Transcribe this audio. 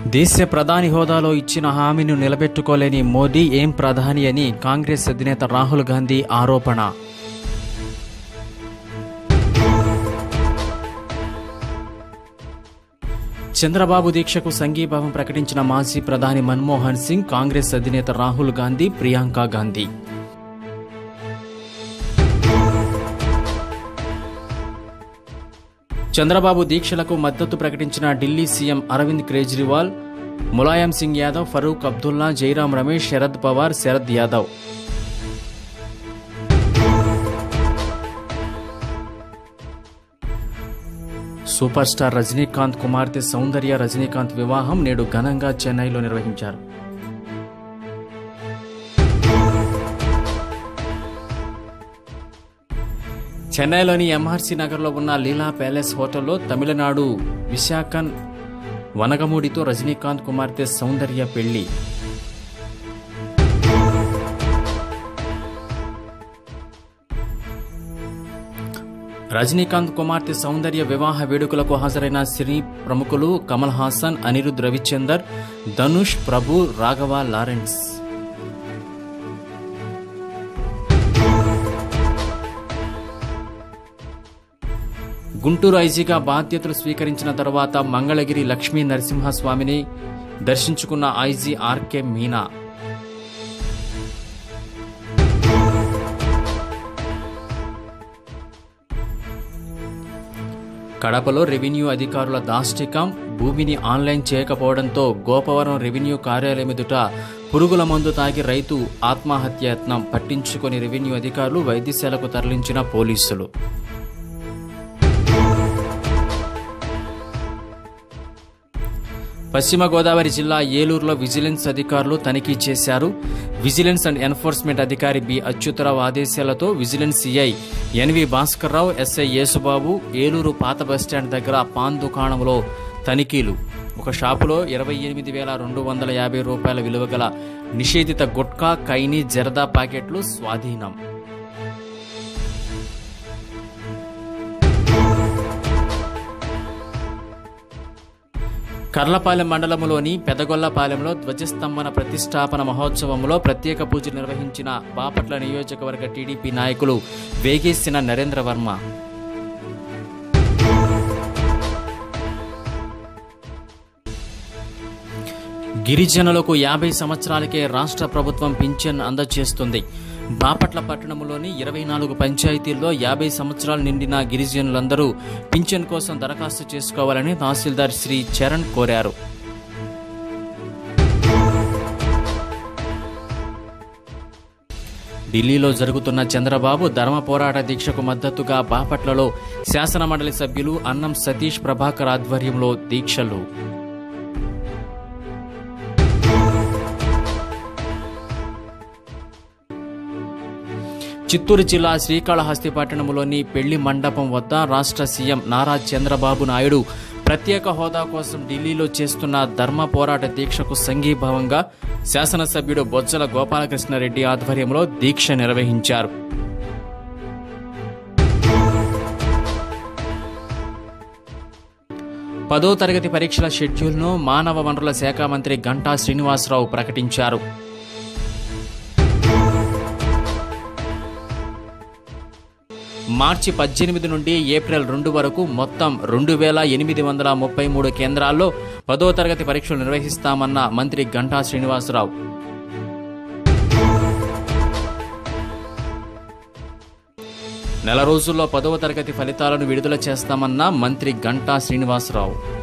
దేశ ప్రధాని హోదాలో ఇచ్చిన హామీని నిలబెట్టుకోలేని మోదీ ఏం ప్రధాని అని కాంగ్రెస్ అధినేత రాహుల్ గాంధీ ఆరోపణ చంద్రబాబు దీక్షకు సంఘీభావం ప్రకటించిన మాజీ ప్రధాని మన్మోహన్ సింగ్ కాంగ్రెస్ అధినేత రాహుల్ గాంధీ ప్రియాంక గాంధీ చంద్రబాబు దీక్షలకు మద్దతు ప్రకటించిన Delhi CM Arvind Kejriwal Mulayam Singh Yadav Farooq Abdullah Jairam Ramesh Sharad Pawar Sharad Yadav superstar Rajinikanth కుమార్తె సౌందర్య రజనీకాంత్ వివాహం నేడు ఘనంగా చెన్నైలో నిర్వహించారు చెన్నైలోని ఎంఆర్సీ నగర్లో ఉన్న లీలా ప్యాలెస్ హోటల్లో తమిళనాడు విశాఖన్ వనగమూడితో రజనీకాంత్ కుమార్తె సౌందర్య పెళ్లి రజనీకాంత్ కుమార్తె సౌందర్య వివాహ వేడుకలకు హాజరైన సినీ ప్రముఖులు కమల్ హాసన్ అనిరుద్ రవిచందర్ ధనుష్ ప్రభు రాఘవ లారెన్స్ గుంటూరు ఐజీగా బాధ్యతలు స్వీకరించిన తర్వాత మంగళగిరి లక్ష్మీ నరసింహస్వామిని దర్శించుకున్న ఐజీ ఆర్కే మీనా కడపలో రెవెన్యూ అధికారుల దాష్టికం భూమిని ఆన్లైన్ చేయకపోవడంతో గోపవరం రెవెన్యూ కార్యాలయం ఎదుట పురుగుల మందు తాగి రైతు ఆత్మహత్యయత్నం పట్టించుకొని రెవెన్యూ అధికారులు వైద్యశాలకు తరలించిన పోలీసులు పశ్చిమ గోదావరి జిల్లా ఏలూరులో విజిలెన్స్ అధికారులు తనిఖీ చేశారు విజిలెన్స్ అండ్ ఎన్ఫోర్స్మెంట్ అధికారి బి అచ్యుతరావు ఆదేశాలతో vigilance CI NV Bhaskarrao SI Yesubabu Eluru పాత బస్టాండ్ దగ్గర పాన్ దుకాణంలో తనిఖీలు ఒక షాపులో ఇరవై ఎనిమిది వేల రెండు వందల యాభై రూపాయల విలువ గల నిషేధిత గుట్కా కైని జరదా ప్యాకెట్లు స్వాధీనం కర్లపాలెం మండలంలోని పెదగొల్లపాలెంలో ధ్వజస్తంభన ప్రతిష్టాపన మహోత్సవంలో ప్రత్యేక పూజలు నిర్వహించిన బాపట్ల నియోజకవర్గ టీడీపీ నాయకులు వేగేసిన నరేంద్ర వర్మ గిరిజనులకు యాభై సంవత్సరాలకే రాష్ట్ర ప్రభుత్వం పింఛన్ అందజేస్తుంది బాపట్ల పట్టణంలోని ఇరవై నాలుగు పంచాయతీల్లో యాభై సంవత్సరాలు నిండిన గిరిజనులందరూ పింఛన్ కోసం దరఖాస్తు చేసుకోవాలని తహసీల్దార్ శ్రీ చరణ్ కోరారు ఢిల్లీలో జరుగుతున్న చంద్రబాబు ధర్మ పోరాట దీక్షకు మద్దతుగా బాపట్లలో శాసనమండలి సభ్యులు అన్నం సతీష్ ప్రభాకర్ ఆధ్వర్యంలో దీక్షలు చిత్తూరు జిల్లా శ్రీకాళహస్తి పట్టణంలోని పెళ్లి మండపం వద్ద రాష్ట్ర సీఎం నారా చంద్రబాబు నాయుడు ప్రత్యేక హోదా కోసం ఢిల్లీలో చేస్తున్న ధర్మ పోరాట దీక్షకు సంఘీభావంగా శాసనసభ్యుడు బొజ్జల గోపాలకృష్ణారెడ్డి ఆధ్వర్యంలో దీక్ష నిర్వహించారు పదో తరగతి పరీక్షల షెడ్యూల్ను మానవ వనరుల శాఖ మంత్రి గంటా శ్రీనివాసరావు ప్రకటించారు మార్చి పద్దెనిమిది నుండి ఏప్రిల్ రెండు వరకు మొత్తం రెండు వేల ఎనిమిది వందల ముప్పై మూడు కేంద్రాల్లో పదో తరగతి పరీక్షలు నిర్వహిస్తామన్న మంత్రి గంటా శ్రీనివాసరావు నెల రోజుల్లో పదవ తరగతి ఫలితాలను విడుదల చేస్తామన్న మంత్రి గంటా శ్రీనివాసరావు